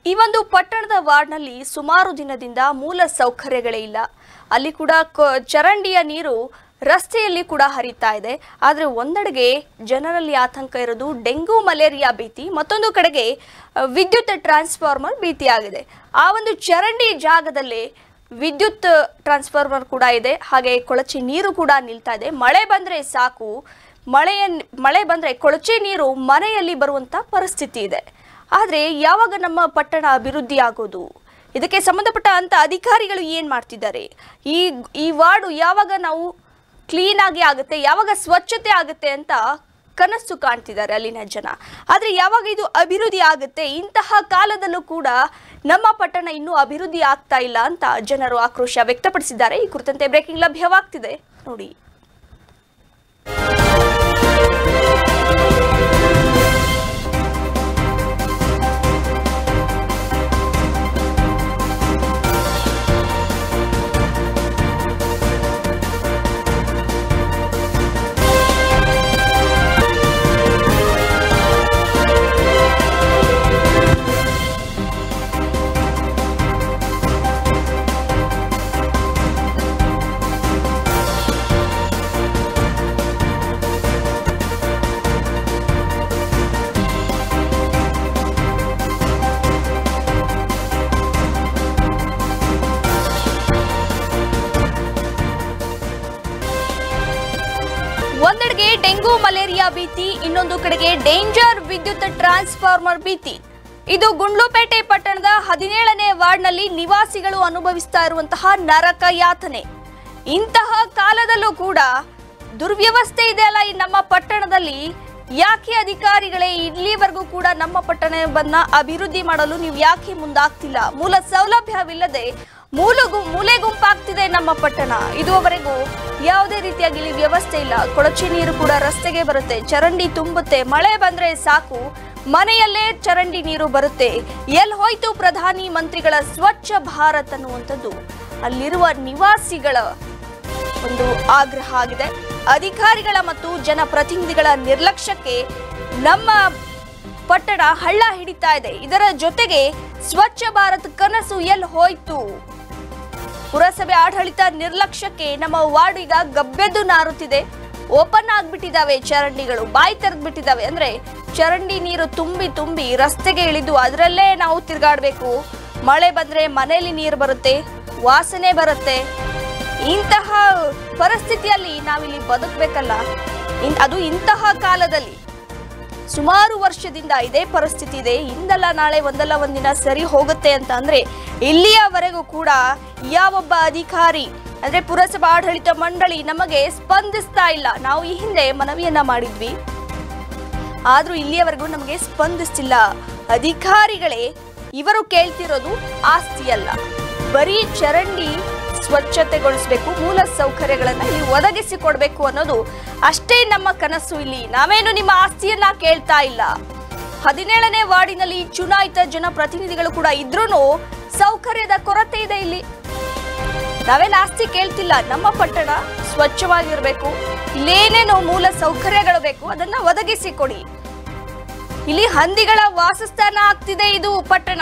ಈ ಒಂದು ಪಟ್ಟಣದ ವಾರ್ಡ್ನಲ್ಲಿ ಸುಮಾರು ದಿನದಿಂದ ಮೂಲ ಸೌಕರ್ಯಗಳೇ ಇಲ್ಲ ಅಲ್ಲಿ ಕೂಡ ಕ- ಚರಂಡಿಯ ನೀರು ರಸ್ತೆಯಲ್ಲಿ ಕೂಡ ಹರಿತಾ ಇದೆ ಆದರೆ ಒಂದೆಡೆಗೆ ಜನರಲ್ಲಿ ಆತಂಕ ಇರೋದು ಡೆಂಗು ಮಲೇರಿಯಾ ಭೀತಿ ಮತ್ತೊಂದು ಕಡೆಗೆ ಅ, ವಿದ್ಯುತ್ ಟ್ರಾನ್ಸ್ಫಾರ್ಮರ್ ಭೀತಿಯಾಗಿದೆ ಆ ಒಂದು ಚರಂಡಿ ಜಾಗದಲ್ಲಿ ವಿದ್ಯುತ್ ಟ್ರಾನ್ಸ್ಫಾರ್ಮರ್ ಕೂಡ ಇದೆ ಹಾಗೆ ಕೊಳಚೆ ನೀರು ಕೂಡ ನಿಲ್ತಾ ಇದೆ ಮಳೆ ಬಂದರೆ ಸಾಕು ಮಳೆಯ ಮಳೆ ಬಂದರೆ ಕೊಳಚೆ ನೀರು ಮನೆಯಲ್ಲಿ ಬರುವಂಥ ಪರಿಸ್ಥಿತಿ ಇದೆ ಆದರೆ ಯಾವಾಗ ನಮ್ಮ ಪಟ್ಟಣ ಅಭಿವೃದ್ಧಿ ಆಗೋದು ಇದಕ್ಕೆ ಸಂಬಂಧಪಟ್ಟ ಅಂತ ಅಧಿಕಾರಿಗಳು ಏನು ಮಾಡ್ತಿದ್ದಾರೆ ಈ ಈ ವಾರ್ಡು ಯಾವಾಗ ನಾವು ಕ್ಲೀನ್ ಆಗಿ ಆಗುತ್ತೆ ಯಾವಾಗ ಸ್ವಚ್ಛತೆ ಆಗುತ್ತೆ ಅಂತ ಕನಸು ಕಾಣ್ತಿದ್ದಾರೆ ಅಲ್ಲಿನ ಜನ ಆದರೆ ಯಾವಾಗ ಇದು ಅಭಿವೃದ್ಧಿ ಆಗುತ್ತೆ ಇಂತಹ ಕಾಲದಲ್ಲೂ ಕೂಡ ನಮ್ಮ ಪಟ್ಟಣ ಇನ್ನೂ ಅಭಿವೃದ್ಧಿ ಆಗ್ತಾ ಇಲ್ಲ ಅಂತ ಜನರು ಆಕ್ರೋಶ ವ್ಯಕ್ತಪಡಿಸಿದ್ದಾರೆ ಈ ಕುರಿತಂತೆ ಬ್ರೇಕಿಂಗ್ ಲಭ್ಯವಾಗ್ತಿದೆ ನೋಡಿ ಒಂದೆಡೆಗೆ ಡೆಂಗು ಮಲೇರಿಯಾ ಭೀತಿ ಇನ್ನೊಂದು ಕಡೆಗೆ ಡೇಂಜರ್ ವಿದ್ಯುತ್ ಟ್ರಾನ್ಸ್ಫಾರ್ಮರ್ ಭೀತಿ ಇದು ಗುಂಡ್ಲುಪೇಟೆ ಪಟ್ಟಣದ ಹದಿನೇಳನೇ ವಾರ್ಡ್ನಲ್ಲಿ ನಿವಾಸಿಗಳು ಅನುಭವಿಸ್ತಾ ಇರುವಂತಹ ನರಕ ಯಾತನೆ ಇಂತಹ ಕಾಲದಲ್ಲೂ ಕೂಡ ದುರ್ವ್ಯವಸ್ಥೆ ಇದೆಯಲ್ಲ ಈ ನಮ್ಮ ಪಟ್ಟಣದಲ್ಲಿ ಯಾಕೆ ಅಧಿಕಾರಿಗಳೇ ಇಲ್ಲಿವರೆಗೂ ಕೂಡ ನಮ್ಮ ಪಟ್ಟಣವನ್ನ ಅಭಿವೃದ್ಧಿ ಮಾಡಲು ನೀವು ಯಾಕೆ ಮುಂದಾಗ್ತಿಲ್ಲ ಮೂಲ ಸೌಲಭ್ಯವಿಲ್ಲದೆ ಮೂಲೆಗು ಮೂಲೆ ಗುಂಪಾಗ್ತಿದೆ ನಮ್ಮ ಪಟ್ಟಣ ಇದುವರೆಗೂ ಯಾವುದೇ ರೀತಿಯಾಗಿ ಇಲ್ಲಿ ವ್ಯವಸ್ಥೆ ಇಲ್ಲ ಕೊಳಚೆ ನೀರು ಕೂಡ ರಸ್ತೆಗೆ ಬರುತ್ತೆ ಚರಂಡಿ ತುಂಬುತ್ತೆ ಮಳೆ ಬಂದ್ರೆ ಸಾಕು ಮನೆಯಲ್ಲೇ ಚರಂಡಿ ನೀರು ಬರುತ್ತೆ ಎಲ್ಲಿ ಹೋಯ್ತು ಪ್ರಧಾನಿ ಮಂತ್ರಿಗಳ ಸ್ವಚ್ಛ ಭಾರತ್ ಅನ್ನುವಂಥದ್ದು ಅಲ್ಲಿರುವ ನಿವಾಸಿಗಳ ಒಂದು ಆಗ್ರಹ ಆಗಿದೆ ಅಧಿಕಾರಿಗಳ ಮತ್ತು ಜನಪ್ರತಿನಿಧಿಗಳ ನಿರ್ಲಕ್ಷ್ಯಕ್ಕೆ ನಮ್ಮ ಪಟ್ಟಣ ಹಳ್ಳ ಹಿಡಿತಾ ಇದೆ ಇದರ ಜೊತೆಗೆ ಸ್ವಚ್ಛ ಭಾರತ್ ಕನಸು ಎಲ್ಲಿ ಹೋಯ್ತು ಪುರಸಭೆ ಆಡಳಿತ ನಿರ್ಲಕ್ಷ್ಯಕ್ಕೆ ನಮ್ಮ ವಾರ್ಡ್ ಈಗ ಗಬ್ಬೆದ್ದು ನಾರುತ್ತಿದೆ ಓಪನ್ ಆಗ್ಬಿಟ್ಟಿದಾವೆ ಚರಂಡಿಗಳು ಬಾಯಿ ತೆರೆದ್ಬಿಟ್ಟಿದಾವೆ ಅಂದ್ರೆ ಚರಂಡಿ ನೀರು ತುಂಬಿ ತುಂಬಿ ರಸ್ತೆಗೆ ಇಳಿದು ಅದರಲ್ಲೇ ನಾವು ತಿರ್ಗಾಡ್ಬೇಕು ಮಳೆ ಬಂದ್ರೆ ಮನೆಯಲ್ಲಿ ನೀರು ಬರುತ್ತೆ ವಾಸನೆ ಬರುತ್ತೆ ಇಂತಹ ಪರಿಸ್ಥಿತಿಯಲ್ಲಿ ನಾವಿಲ್ಲಿ ಬದುಕಬೇಕಲ್ಲ ಇನ್- ಅದು ಇಂತಹ ಕಾಲದಲ್ಲಿ ಸುಮಾರು ವರ್ಷದಿಂದ ಇದೇ ಪರಿಸ್ಥಿತಿ ಇದೆ ಇಂದಲ್ಲ ನಾಳೆ ಒಂದಲ್ಲ ಒಂದಿನ ಸರಿ ಹೋಗುತ್ತೆ ಅಂತ ಅಂದ್ರೆ ಇಲ್ಲಿಯವರೆಗೂ ಕೂಡ ಯಾವೊಬ್ಬ ಅಧಿಕಾರಿ ಅಂದ್ರೆ ಪುರಸಭಾ ಆಡಳಿತ ಮಂಡಳಿ ನಮಗೆ ಸ್ಪಂದಿಸ್ತಾ ಇಲ್ಲ ನಾವು ಈ ಹಿಂದೆ ಮನವಿಯನ್ನ ಮಾಡಿದ್ವಿ ಆದ್ರೂ ಇಲ್ಲಿಯವರೆಗೂ ನಮಗೆ ಸ್ಪಂದಿಸ್ತಿಲ್ಲ ಅಧಿಕಾರಿಗಳೇ ಇವರು ಕೇಳ್ತಿರೋದು ಆಸ್ತಿ ಅಲ್ಲ ಬರೀ ಚರಂಡಿ ಸ್ವಚ್ಛತೆಗೊಳಿಸಬೇಕು ಮೂಲ ಸೌಕರ್ಯಗಳನ್ನ ಇಲ್ಲಿ ಒದಗಿಸಿ ಕೊಡಬೇಕು ಅನ್ನೋದು ಅಷ್ಟೇ ನಮ್ಮ ಕನಸು ಇಲ್ಲಿ ನಾವೇನು ನಿಮ್ಮ ಆಸ್ತಿಯನ್ನ ಕೇಳ್ತಾ ಇಲ್ಲ ಹದಿನೇಳನೇ ವಾರ್ಡಿನಲ್ಲಿ ಚುನಾಯಿತ ಜನಪ್ರತಿನಿಧಿಗಳು ಕೂಡ ಇದ್ರೂ ಸೌಕರ್ಯದ ಕೊರತೆ ಇದೆ ಇಲ್ಲಿ ನಾವೇನು ಆಸ್ತಿ ಕೇಳ್ತಿಲ್ಲ ನಮ್ಮ ಪಟ್ಟಣ ಸ್ವಚ್ಛವಾಗಿರ್ಬೇಕು ಇಲ್ಲೇನೇನೋ ಮೂಲ ಸೌಕರ್ಯಗಳು ಬೇಕು ಅದನ್ನ ಒದಗಿಸಿ ಕೊಡಿ ಇಲ್ಲಿ ಹಂದಿಗಳ ವಾಸಸ್ಥಾನ ಆಗ್ತಿದೆ ಇದು ಪಟ್ಟಣ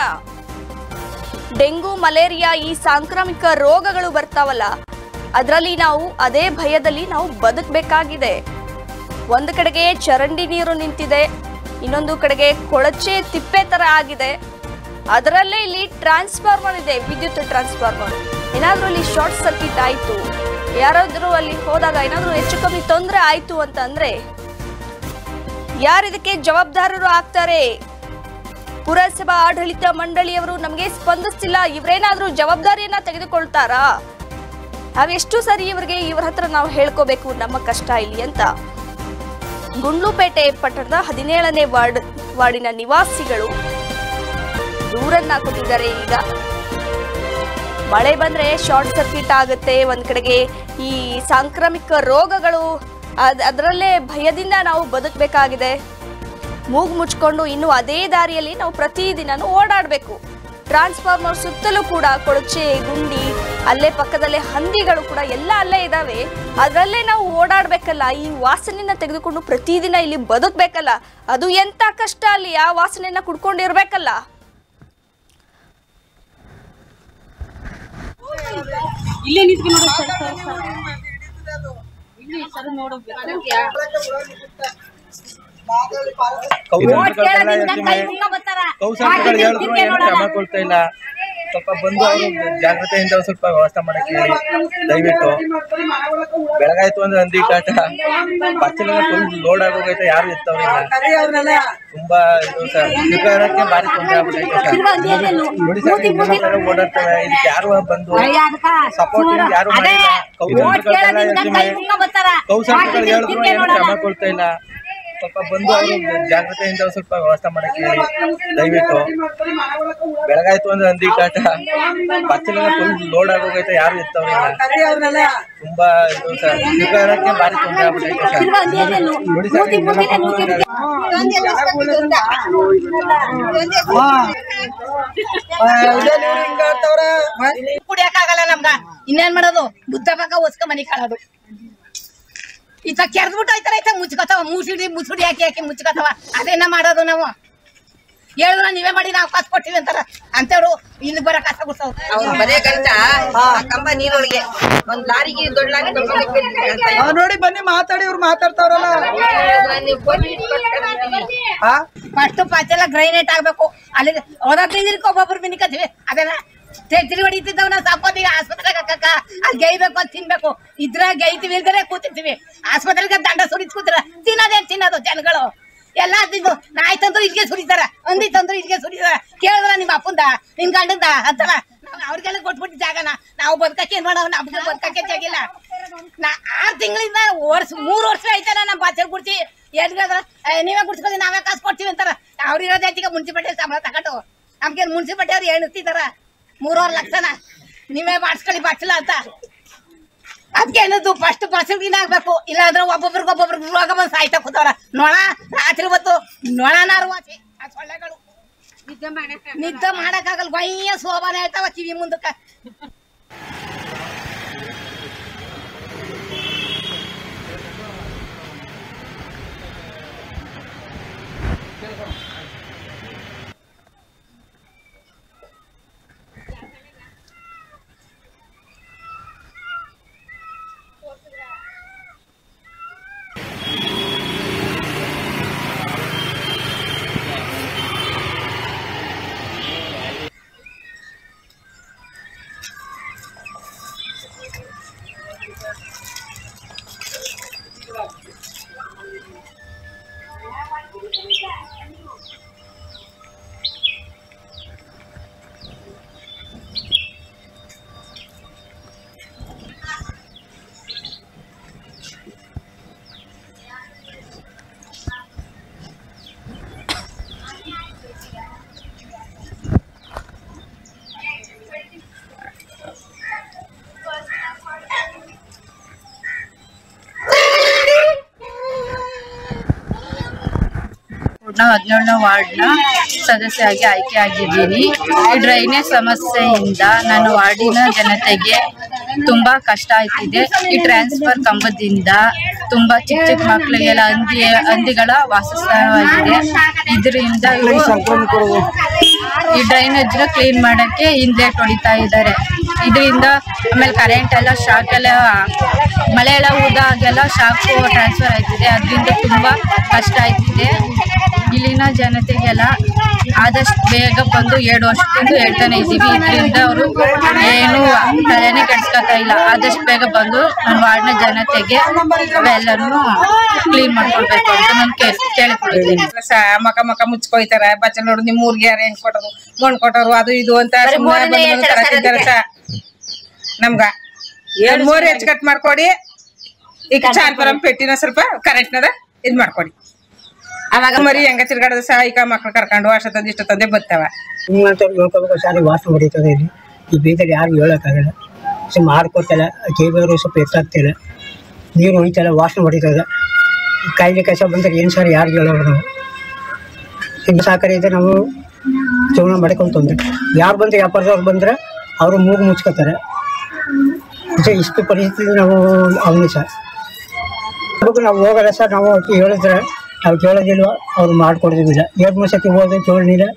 ಡೆಂಗು ಮಲೇರಿಯಾ ಈ ಸಾಂಕ್ರಾಮಿಕ ರೋಗಗಳು ಬರ್ತಾವಲ್ಲ ಅದರಲ್ಲಿ ನಾವು ಅದೇ ಭಯದಲ್ಲಿ ನಾವು ಬದುಕಬೇಕಾಗಿದೆ ಒಂದು ಕಡೆಗೆ ಚರಂಡಿ ನೀರು ನಿಂತಿದೆ ಇನ್ನೊಂದು ಕಡೆಗೆ ಕೊಳಚೆ ತಿಪ್ಪೆ ತರ ಆಗಿದೆ ಅದರಲ್ಲೇ ಇಲ್ಲಿ ಟ್ರಾನ್ಸ್ಫಾರ್ಮರ್ ಇದೆ ವಿದ್ಯುತ್ ಟ್ರಾನ್ಸ್ಫಾರ್ಮರ್ ಏನಾದ್ರೂ ಅಲ್ಲಿ ಶಾರ್ಟ್ ಸರ್ಕ್ಯೂಟ್ ಆಯ್ತು ಯಾರಾದ್ರೂ ಅಲ್ಲಿ ಹೋದಾಗ ಏನಾದ್ರೂ ಹೆಚ್ಚು ಕಮ್ಮಿ ತೊಂದರೆ ಆಯ್ತು ಅಂತಂದ್ರೆ ಯಾರು ಇದಕ್ಕೆ ಜವಾಬ್ದಾರರು ಆಗ್ತಾರೆ ಪುರಸಭಾ ಆಡಳಿತ ಮಂಡಳಿಯವರು ನಮಗೆ ಸ್ಪಂದಿಸ್ತಿಲ್ಲ ಇವರೇನಾದ್ರೂ ಜವಾಬ್ದಾರಿಯನ್ನ ತೆಗೆದುಕೊಳ್ತಾರಾ ನಾವೆಷ್ಟು ಸರಿ ಇವರಿಗೆ ಇವ್ರ ಹತ್ರ ನಾವು ಹೇಳ್ಕೋಬೇಕು ನಮ್ಮ ಕಷ್ಟ ಇಲ್ಲಿ ಅಂತ ಗುಂಡ್ಲುಪೇಟೆ ಪಟ್ಟಣದ ಹದಿನೇಳನೇ ವಾರ್ಡ್ ವಾರ್ಡಿನ ನಿವಾಸಿಗಳು ದೂರನ್ನ ಕೊಟ್ಟಿದ್ದಾರೆ ಈಗ ಮಳೆ ಬಂದ್ರೆ ಶಾರ್ಟ್ ಸರ್ಕ್ಯೂಟ್ ಆಗುತ್ತೆ ಒಂದ್ ಕಡೆಗೆ ಈ ಸಾಂಕ್ರಾಮಿಕ ರೋಗಗಳು ಅದ್ ಅದರಲ್ಲೇ ಭಯದಿಂದ ನಾವು ಬದುಕಬೇಕಾಗಿದೆ ಮೂಗು ಮುಚ್ಕೊಂಡು ಇನ್ನು ಅದೇ ದಾರಿಯಲ್ಲಿ ನಾವು ಪ್ರತಿದಿನನೂ ಓಡಾಡಬೇಕು ಟ್ರಾನ್ಸ್ಫಾರ್ಮರ್ ಸುತ್ತಲೂ ಕೂಡ ಕೊಳಚೆ ಗುಂಡಿ ಅಲ್ಲೇ ಪಕ್ಕದಲ್ಲೇ ಹಂದಿಗಳು ಕೂಡ ಎಲ್ಲ ಅಲ್ಲೇ ಇದಾವೆ ಅದರಲ್ಲೇ ನಾವು ಓಡಾಡ್ಬೇಕಲ್ಲ ಈ ವಾಸನೆನ ತೆಗೆದುಕೊಂಡು ಪ್ರತಿದಿನ ಇಲ್ಲಿ ಬದುಕಬೇಕಲ್ಲ ಅದು ಎಂತ ಕಷ್ಟ ಅಲ್ಲಿ ಆ ವಾಸನೆನ ಕುಡ್ಕೊಂಡಿರ್ಬೇಕಲ್ಲ ಇಲ್ಲೇ ನಿಂತ್ಕೊಂಡು ನೋಡು ಸರ್ ಸರ್ ಸರ್ ಇಲ್ಲಿ ಸರ್ ನೋಡು ಕೌಶಲ್ಯಗಳು ಹೇಳಿದ್ರು ಏನು ಕ್ರಮ ಕೊಡ್ತಾ ಇಲ್ಲ ಸ್ವಲ್ಪ ಬಂದು ಅವರು ಜಾಗ್ರತೆಯಿಂದ ಒಂದ್ ಸ್ವಲ್ಪ ವ್ಯವಸ್ಥೆ ಮಾಡಕ್ಕೆ ಹೇಳಿ ದಯವಿಟ್ಟು ಬೆಳಗಾಯ್ತು ಅಂದ್ರೆ ಹಂದಿ ಕಾಟ ಬಸ್ಸೆಲ್ಲ ಫುಲ್ ಲೋಡ್ ಆಗೋಗೈತೆ ಯಾರು ಇರ್ತವ್ರಿಲ್ಲ ತುಂಬಾ ಇದು ಸರ್ ಸಿಗೋಕ್ಕೆ ಭಾರಿ ತೊಂದರೆ ಆಗ್ಬಿಟ್ಟೈತೆ ಸರ್ ನೋಡಿ ಸರ್ ಈ ಹೆಣ್ಮಕ್ಳೆಲ್ಲ ಓಡಾಡ್ತವೆ ಇದಕ್ಕೆ ಯಾರು ಬಂದು ಸಪೋರ್ಟ್ ಯಾರು ಮಾಡಿಲ್ಲ ಕೌಶಲ್ಯಗಳು ಹೇಳಿದ್ರು ಏನು ಕ್ರಮ ಕೊಡ್ತಾ ಇಲ್ಲ ಸ್ವಲ್ಪ ಬಂದು ಅವರು ಜಾಗ್ರತೆಯಿಂದ ಒಂದ್ ಸ್ವಲ್ಪ ವ್ಯವಸ್ಥೆ ಮಾಡಕ್ಕೆ ಹೇಳಿ ದಯವಿಟ್ಟು ಬೆಳಗಾಯ್ತು ಅಂದ್ರೆ ಹಂದಿ ಕಾಟ ಬಸ್ಸೆಲ್ಲ ಫುಲ್ ಲೋಡ್ ಆಗೋಗೈತೆ ಯಾರು ಇರ್ತವ್ರಿಲ್ಲ ತುಂಬಾ ಇದು ಸರ್ ಸಿಗೋಕ್ಕೆ ಭಾರಿ ತೊಂದರೆ ಆಗ್ಬಿಟ್ಟೈತೆ ಸರ್ ನೋಡಿ ಸರ್ ಈ ಹೆಣ್ಮಕ್ಳೆಲ್ಲ ಕುಡಿಯಕ್ಕಾಗಲ್ಲ ನಮ್ಗ ಇನ್ನೇನ್ ಮಾಡೋದು ಬುದ್ಧ ಪಕ್ಕ ಒಸ್ಕ ಮನಿ ಕಾಳೋದು ಈತ ಕೆರ್ದ್ಬಿಟ್ಟು ಹೋಯ್ತಾರ ಐತ ಮುಚ್ಕೋತಾವ ಮುಸುಡಿ ಮುಸುಡಿ ಹಾಕಿ ಹಾಕಿ ಮುಚ್ಕೋತಾವ ಅದೇನ ಮಾಡೋದು ನಾವು ಹೇಳಿದ್ರ ನೀವೇ ಮಾಡಿ ನಾವು ಕಾಸು ಕೊಟ್ಟಿವಿ ಅಂತಾರ ಅಂತವ್ರು ಇಲ್ಲಿ ಬರ ಕಸ ಗುಡ್ಸೋದು ಅವ್ರು ಮನೆ ಗಂಟ ಆ ಕಂಬ ನೀರೊಳಗೆ ಒಂದ್ ಲಾರಿಗೆ ದೊಡ್ಡ ಲಾರಿ ಅವ್ರ್ ನೋಡಿ ಬನ್ನಿ ಮಾತಾಡಿ ಇವ್ರು ಮಾತಾಡ್ತಾವ್ರಲ್ಲ ಹಾ ಫಸ್ಟ್ ಪಾಚೆಲ್ಲ ಗ್ರೈನೇಟ್ ಆಗ್ಬೇಕು ಅಲ್ಲಿ ಓದತ್ತಿದ್ರಿಕ ಒಬ್ಬೊಬ್ರು ಬಿನಿಕತ್ತೀವಿ ಅದೆಲ್ಲ ತಿರುಗಿ ಹೊಡಿತಿದ್ದವ್ ನಾವು ಸಾಕೋದಿಗೆ ಆಸ್ಪತ್ರೆಗೆ ಹಾಕಕ್ಕ ಅಲ್ಲಿ ಗೈಬೇಕು ಅದು ತಿನ್ಬೇಕು ಇದ್ರ ಗೈತೀವಿ ಇಲ್ದರೆ ಕೂತಿರ್ತೀವಿ ಆಸ್ಪತ್ರೆಗೆ ದಂಡ ಸುರಿದ್ ಕೂತಿರ ತಿನ್ನೋದೇನ್ ತಿನ್ನೋದು ಜನಗಳು ಎಲ್ಲ ತಿಂದು ನಾಯಿ ತಂದ್ರು ಇಲ್ಲಿಗೆ ಸುರಿತಾರ ಹಂದಿ ತಂದ್ರು ಇಲ್ಲಿಗೆ ಸುರಿತಾರ ಕೇಳಿದ್ರ ನಿಮ್ಮ ಅಪ್ಪಂದ ನಿನ್ ಗಂಡಂದ ಅಂತಾರ ನಾವ್ ಅವ್ರಿಗೆಲ್ಲ ಕೊಟ್ಬಿಟ್ಟು ಜಾಗನ ನಾವು ಬದುಕಕ್ಕೆ ಏನ್ ಮಾಡೋ ನಮ್ಗೆ ಬದುಕಕ್ಕೆ ಜಾಗಿಲ್ಲ ನಾ ಆರ್ ತಿಂಗಳಿಂದ ವರ್ಷ ಮೂರ್ ವರ್ಷ ಆಯ್ತಲ್ಲ ನಮ್ಮ ಬಾಚಲ್ ಗುಡ್ಸಿ ಎಲ್ಗಾದ್ರ ನೀವೇ ಗುಡ್ಸ್ಕೊಳ್ಳಿ ನಾವೇ ಕಾಸು ಕೊಡ್ತೀವಿ ಅಂತಾರ ಅವ್ರಿರೋ ಜಾತಿಗೆ ಮುನ್ಸಿಪಾಲ್ಟಿ ಸಂಬಳ ತಗೊಂಡು ನಮ್ಗೆ ಮುನ್ಸಿಪಾಲ್ಟಿ ಅವ್ರು ಎಣಿಸ್ತಿದಾರ ಮೂರುವರೆ ಲಕ್ಷನ ನೀವೇ ಮಾಡಿಸ್ಕೊಳ್ಳಿ ಬಾಚಿಲ್ಲ ಅಂತ ಅದಕ್ಕೆ ಏನದು ಫಸ್ಟ್ ಬಸ್ಸಿನ ಆಗ್ಬೇಕು ಇಲ್ಲಾಂದ್ರೆ ಒಬ್ಬೊಬ್ರಿಗೆ ಒಬ್ಬೊಬ್ರಿಗೆ ರೋಗ ಬಂದು ಸಾಯ್ತಾ ಕೂತವ್ರ ನೊಣ ರಾತ್ರಿ ಹೊತ್ತು ನೊಣನಾರು ವಾಸಿ ಆ ಸೊಳ್ಳೆಗಳು ನಿದ್ದೆ ಮಾಡಕ್ಕಾಗಲ್ಲ ಭಯ ಶೋಭಾನ ಹೇಳ್ತಾವ ಕಿವಿ ಮುಂದಕ್ಕ ನಾವು ಹದಿನೇಳನೇ ವಾರ್ಡ್ನ ಸದಸ್ಯರಾಗಿ ಆಯ್ಕೆ ಆಗಿದ್ದೀನಿ ಈ ಡ್ರೈನೇಜ್ ಸಮಸ್ಯೆಯಿಂದ ನಾನು ವಾರ್ಡಿನ ಜನತೆಗೆ ತುಂಬಾ ಕಷ್ಟ ಆಯ್ತಿದೆ ಈ ಟ್ರಾನ್ಸ್ಫರ್ ಕಂಬದಿಂದ ತುಂಬಾ ಚಿಕ್ಕ ಚಿಕ್ಕ ಮಕ್ಕಳಿಗೆಲ್ಲ ಹಂದಿ ಹಂದಿಗಳ ವಾಸಸ್ಥಾನವಾಗಿದೆ ಇದರಿಂದ ಇವರು ಈ ಡ್ರೈನೇಜ್ ಕ್ಲೀನ್ ಮಾಡಕ್ಕೆ ಇನ್ಲೆಟ್ ಹೊಡಿತಾ ಇದ್ದಾರೆ ಇದರಿಂದ ಆಮೇಲೆ ಕರೆಂಟ್ ಎಲ್ಲ ಶಾಕ್ ಎಲ್ಲ ಮಳೆ ಎಲ್ಲ ಊದಾಗೆಲ್ಲ ಶಾಕ್ ಟ್ರಾನ್ಸ್ಫರ್ ಆಯ್ತಿದೆ ಅದರಿಂದ ತುಂಬಾ ಕಷ್ಟ ಆಯ್ತಿದೆ ಇಲ್ಲಿನ ಜನತೆಗೆಲ್ಲ ಆದಷ್ಟು ಬೇಗ ಬಂದು ಎರಡು ವರ್ಷದಿಂದ ಹೇಳ್ತಾನೆ ಇದ್ದೀವಿ ಇದರಿಂದ ಅವರು ಏನು ತಲೆನೇ ಕೆಡ್ಸ್ಕೊತಾ ಇಲ್ಲ ಆದಷ್ಟು ಬೇಗ ಬಂದು ನನ್ನ ವಾರ್ಡ್ನ ಜನತೆಗೆ ಎಲ್ಲನೂ ಕ್ಲೀನ್ ಮಾಡ್ಕೊಳ್ಬೇಕು ಅಂತ ನಾನು ಕೇಳ್ಕೊಳ್ತೀನಿ ಸ ಮಕ ಮಕ ಮುಚ್ಕೊಯ್ತಾರ ಬಚ್ಚಲ್ ನೋಡು ನಿಮ್ ಊರ್ಗೆ ಯಾರು ಹೆಂಗ್ ಕೊಟ್ಟರು ಮಣ್ ಕೊಟ್ಟರು ಅದು ಇದು ಅಂತ ಸುಮ್ನೆ ಬಂದ್ ಬಂದ್ ತರತಿದ್ದಾರೆ ಸ ನಮ್ಗ ಎರಡ್ ಮೂರ್ ಹೆಚ್ಚು ಕಟ್ ಮಾಡ್ಕೊಡಿ ಈಗ ಚಾರ್ ಬರಂ ಪೆಟ್ಟಿನ ಸ್ವಲ್ಪ ಕರೆಂಟ್ನದ ಇದ್ ಮಾಡ್ಕೊಡಿ ಅವಾಗ ಮರಿ ಹೆಂಗ ತಿರ್ಗಾಡದ ಸ ಈಗ ಮಕ್ಳು ಕರ್ಕೊಂಡು ಅಷ್ಟ ತಂದು ಇಷ್ಟ ತಂದೆ ಬರ್ತಾವ ಹಿಂಗಂತ ನೋಡ್ಕೋಬೇಕು ಸಾರಿ ವಾಸನೆ ಹೊಡಿತದೆ ಇಲ್ಲಿ ಈ ಬೀದಲ್ಲಿ ಯಾರು ಹೇಳೋಕ್ಕಾಗಲ್ಲ ಸುಮ್ಮ ಮಾರ್ಕೊತಲ್ಲ ಕೇಬರು ಸ್ವಲ್ಪ ಎತ್ತಾಗ್ತಿಲ್ಲ ನೀರು ಹೊಡಿತಲ್ಲ ವಾಸನೆ ಹೊಡಿತದೆ ಕಾಯಿಲೆ ಕಸ ಬಂದರೆ ಏನು ಸರ್ ಯಾರು ಹೇಳೋರು ನಾವು ಹಿಂಗೆ ಸಾಕರಿ ಇದ್ರೆ ನಾವು ಜೀವನ ಮಾಡ್ಕೊಂಡು ತೊಂದರೆ ಯಾರು ಬಂದು ವ್ಯಾಪಾರದವ್ರು ಬಂದ್ರೆ ಅವರು ಮೂಗು ಮುಚ್ಕೋತಾರೆ ಮತ್ತೆ ಇಷ್ಟು ಪರಿಸ್ಥಿತಿ ನಾವು ಅವನಿ ಸರ್ ಅದಕ್ಕೂ ನಾವು ಹೋಗಲ್ಲ ಸರ್ ನಾವು ಹೇಳಿದ್ರೆ ನಾವು ಕೇಳೋದಿಲ್ವ ಅವ್ರು ಮಾಡ್ಕೊಡೋದಿಲ್ಲ ಎರಡು ಮೂರು ಸತಿ ಹೋದ್ರೆ ಕೇಳಲಿಲ್ಲ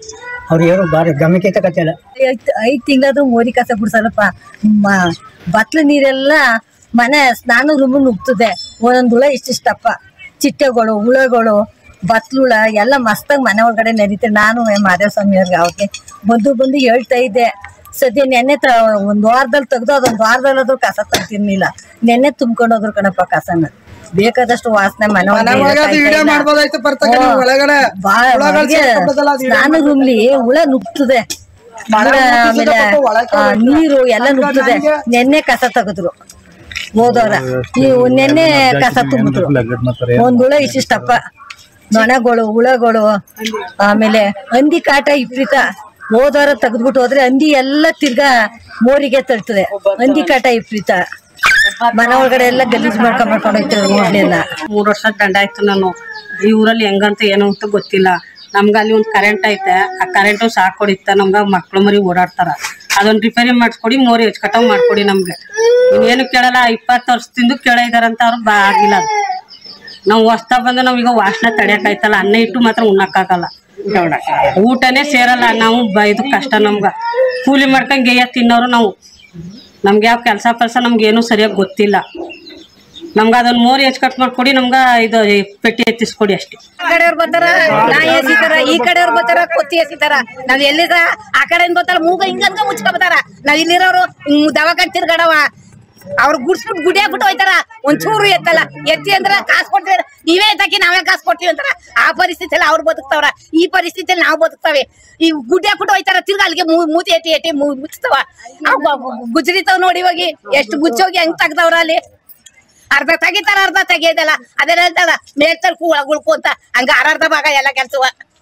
ಅವ್ರು ಏನು ಬಾರಿ ಗಮನಕ್ಕೆ ತಗತ್ತಿಲ್ಲ ಐದ್ ಐದ್ ತಿಂಗಳದು ಮೋರಿ ಕಸ ಬಿಡ್ಸಲ್ಲಪ್ಪ ಮ- ಬತ್ಲು ನೀರೆಲ್ಲ ಮನೆ ಸ್ನಾನ ರೂಮ್ ನುಗ್ತದೆ ಒಂದೊಂದು ಹುಳ ಇಷ್ಟಿಷ್ಟಪ್ಪ ಚಿಟ್ಟೆಗಳು ಹುಳಗಳು ಬತ್ಲುಳ ಎಲ್ಲ ಮಸ್ತಾಗಿ ಮನೆ ಒಳಗಡೆ ನಡೀತೆ ನಾನು ಮಾದೇವ ಸ್ವಾಮಿ ಅವ್ರಿಗೆ ಅವ್ರಿಗೆ ಬಂದು ಬಂದು ಹೇಳ್ತಾ ಇದ್ದೆ ಸದ್ಯ ನೆನ್ನೆ ತ ಒಂದ್ ವಾರದಲ್ಲಿ ತೆಗ್ದು ಅದೊಂದು ವಾರದಲ್ಲಾದ್ರೂ ಕಸ ತೆಗ್ದಿರ್ಲಿಲ್ಲ ನೆನ್ನೆ ತುಂಬ್ಕೊಂಡು ಹೋದ್ರು ಕಣಪ್ಪ ಕಸನ ಬೇಕಾದಷ್ಟು ವಾಸನೆ ಮನೆ ಒಳಗೆ ಇರಕ್ಕಾಯ್ತಾ ಇಲ್ಲ. ಹ್ಮ್. ಬಾ- ಒಳಗೆ ಸ್ನಾನ ರೂಮ್ಲಿ ಹುಳ ನುಗ್ತದೆ ಹುಳ ಆಮೇಲೆ ಆ, ನೀರು ಎಲ್ಲ ನುಗ್ತದೆ ನೆನ್ನೆ ಕಸ ತೆಗೆದ್ರು ಹೋದವ್ರ ನೀವು ನೆನ್ನೆ ಕಸ ತುಂಬಿದ್ರು ಒಂದ್ ಹುಳ ಇಷ್ಟಿಷ್ಟಪ್ಪ ನೊಣಗಳು ಹುಳಗಳು ಆಮೇಲೆ ಹಂದಿ ಕಾಟ ವಿಪರೀತ ಹೋದವ್ರ ತೆಗೆದ್ಬಿಟ್ಟು ಹೋದ್ರೆ ಹಂದಿ ಎಲ್ಲ ತಿರ್ಗಾ ಮೋರಿಗೆ ತಳ್ತದೆ ಹಂದಿ ಕಾಟ ವಿಪರೀತ ಮನೆ ಒಳಗಡೆ ಎಲ್ಲ ಗಲೀಜ್ ಮಾಡ್ಕೊಂಡ್ ಮಾಡ್ಕೊಂಡು ಹೋಯ್ತದೆ ಹೋಗ್ಲಿಲ್ಲ ಮೂರ್ ವರ್ಷ ದಂಡ ಆಯ್ತು ನಾನು ಈ ಊರಲ್ಲಿ ಹೆಂಗಂತ ಏನು ಅಂತ ಗೊತ್ತಿಲ್ಲ ನಮ್ಗೆ ಅಲ್ಲಿ ಒಂದು ಕರೆಂಟ್ ಐತೆ ಆ ಕರೆಂಟು ಸಾಕ್ ಹೊಡಿತ ನಮ್ಗೆ ಮಕ್ಳು ಮರಿ ಓಡಾಡ್ತಾರ ಅದೊಂದು ರಿಪೇರಿ ಮಾಡಿಸ್ಕೊಡಿ ಮೋರಿ ಹೆಚ್ಕಟ್ಟಂಗ್ ಮಾಡ್ಕೊಡಿ ನಮ್ಗೆ ಇನ್ನೇನು ಕೇಳಲ್ಲ ಇಪ್ಪತ್ತು ವರ್ಷದಿಂದ ಕೇಳ ಇದಾರಂತ ಅವ್ರು ಬಾ ಆಗಿಲ್ಲ ಅದು. ನಾವು ಹೊಸ್ತಾ ಬಂದು ನಾವೀಗ ವಾಸನೆ ತಡಿಯಕ್ಕಾಯ್ತಲ್ಲ ಅನ್ನ ಇಟ್ಟು ಮಾತ್ರ ಉಣ್ಣಕ್ಕಾಗಲ್ಲ ಊಟನೇ ಸೇರಲ್ಲ ನಾವು ಬ- ಇದು ಕಷ್ಟ ನಮ್ಗ ಕೂಲಿ ಮಾಡ್ಕೊಂಡ್ ಗೇಯ ತಿನ್ನೋರು ನಾವು ನಮ್ಗೆ ಯಾವ ಕೆಲಸ ಕೆಲಸ ನಮ್ಗೆ ಏನು ಸರಿಯಾಗಿ ಗೊತ್ತಿಲ್ಲ ನಮ್ಗೆ ಅದನ್ನ ಮೋರಿ ಹೆಚ್ಚು ಕಟ್ ಮಾಡ್ಕೊಡಿ ನಮ್ಗೆ ಇದು ಈ ಪೆಟ್ಟಿ ಎತ್ತಿಸ್ಕೊಡಿ ಅಷ್ಟೇ ಆ ಕಡೆಯವ್ರು ಬರ್ತಾರ ನಾ ಎಸಿತಾರ ಈ ಕಡೆಯವ್ರು ಬರ್ತಾರ ಕೊತ್ತಿ ಎಸಿತಾರ ನಾವ್ ಎಲ್ಲಿದ ಆ ಕಡೆಯಿಂದ ಬರ್ತಾರ ಮೂಗ ಹಿಂಗಂಗ ಮುಚ್ಕೊಬತ್ತಾರ ನಾವ್ ಇಲ್ಲಿರೋರು ಹಿಂಗ್ ದವಾಖಾನೆ ತಿರ್ಗಾಡವ ಅವ್ರು ಗುಡ್ಸ್ಬಿಟ್ಟು ಗುಡಿ ಹಾಕ್ಬಿಟ್ಟು ಹೋಯ್ತಾರ ಒಂಚೂರು ಎತ್ತಲ್ಲ ಎತ್ತಿ ಅಂದ್ರ ಕಾಸು ಕೊಡ್ತೀವಿ ನೀವೇ ಎತ್ತಾಕಿ ನಾವೇ ಕಾಸು ಕೊಡ್ತೀವಿ ಅಂತಾರ ಆ ಪರಿಸ್ಥಿತಿಯಲ್ಲಿ ಅವ್ರು ಬದುಕ್ತಾವ್ರ ಈ ಪರಿಸ್ಥಿತಿಯಲ್ಲಿ ನಾವು ಬದುಕ್ತಾವೆ ಈ ಗುಡ್ಡೆ ಹಾಕ್ಬಿಟ್ಟು ಹೋಯ್ತಾರ ತಿರ್ಗಾ ಅಲ್ಲಿಗೆ ಮೂ- ಮೂತಿ ಎತ್ತಿ ಎತ್ತಿ ಮು- ಮುಚ್ತಾವ ಅವ್ ಬ- ಬ- ಗುಜ್ರಿತಾವ್ ನೋಡಿ ಹೋಗಿ ಎಷ್ಟು ಗುಚ್ಚೋಗಿ ಹೆಂಗ್ ತೆಗ್ದವ್ರ ಅಲ್ಲಿ ಅರ್ಧ ತೆಗಿತಾರ ಅರ್ಧ ತೆಗಿಯೋದಲ್ಲ ಅದೆಲ್ಲ ಹೇಳ್ತಾರ ಮೇಲ್ತಲ್ ಉಳ್ಕು ಅಂತ ಹಂಗ ಅರ್ಧ ಭಾಗ ಎಲ್ಲ ಕೆಲ್ಸವ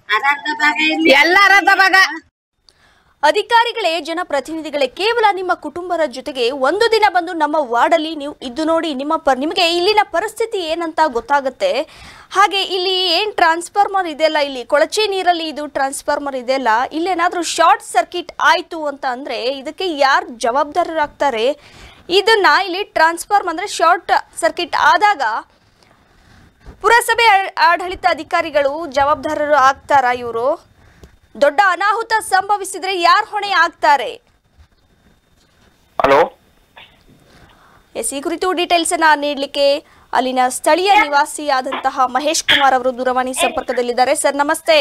ಎಲ್ಲ ಅರ್ಧ ಭಾಗ ಅಧಿಕಾರಿಗಳೇ ಜನಪ್ರತಿನಿಧಿಗಳೇ ಕೇವಲ ನಿಮ್ಮ ಕುಟುಂಬದ ಜೊತೆಗೆ ಒಂದು ದಿನ ಬಂದು ನಮ್ಮ ವಾರ್ಡಲ್ಲಿ ನೀವು ಇದ್ದು ನೋಡಿ ನಿಮ್ಮ ಪ ನಿಮಗೆ ಇಲ್ಲಿನ ಪರಿಸ್ಥಿತಿ ಏನಂತ ಗೊತ್ತಾಗುತ್ತೆ ಹಾಗೆ ಇಲ್ಲಿ ಏನು ಟ್ರಾನ್ಸ್ಫಾರ್ಮರ್ ಇದೆಯಲ್ಲ ಇಲ್ಲಿ ಕೊಳಚೆ ನೀರಲ್ಲಿ ಇದು ಟ್ರಾನ್ಸ್ಫಾರ್ಮರ್ ಇದೆಯಲ್ಲ ಇಲ್ಲೇನಾದರೂ ಶಾರ್ಟ್ ಸರ್ಕಿಟ್ ಆಯಿತು ಅಂತ ಅಂದರೆ ಇದಕ್ಕೆ ಯಾರು ಜವಾಬ್ದಾರರಾಗ್ತಾರೆ ಇದನ್ನ ಇಲ್ಲಿ ಟ್ರಾನ್ಸ್ಫಾರ್ಮ್ ಅಂದರೆ ಶಾರ್ಟ್ ಸರ್ಕಿಟ್ ಆದಾಗ ಪುರಸಭೆ ಆಡ- ಆಡಳಿತ ಅಧಿಕಾರಿಗಳು ಜವಾಬ್ದಾರರು ಆಗ್ತಾರಾ ಇವರು ದೊಡ್ಡ ಅನಾಹುತ ಸಂಭವಿಸಿದ್ರೆ ಯಾರು ಹೊಣೆ ಆಗ್ತಾರೆ ಹಲೋ ಎಸ್ ಈ ಕುರಿತು ಡೀಟೇಲ್ಸ್ ಅನ್ನ ನೀಡಲಿಕ್ಕೆ ಅಲ್ಲಿನ ಸ್ಥಳೀಯ ನಿವಾಸಿಯಾದಂತಹ ಮಹೇಶ್ ಕುಮಾರ್ ಅವರು ದೂರವಾಣಿ ಸಂಪರ್ಕದಲ್ಲಿದ್ದಾರೆ ಸರ್ ನಮಸ್ತೆ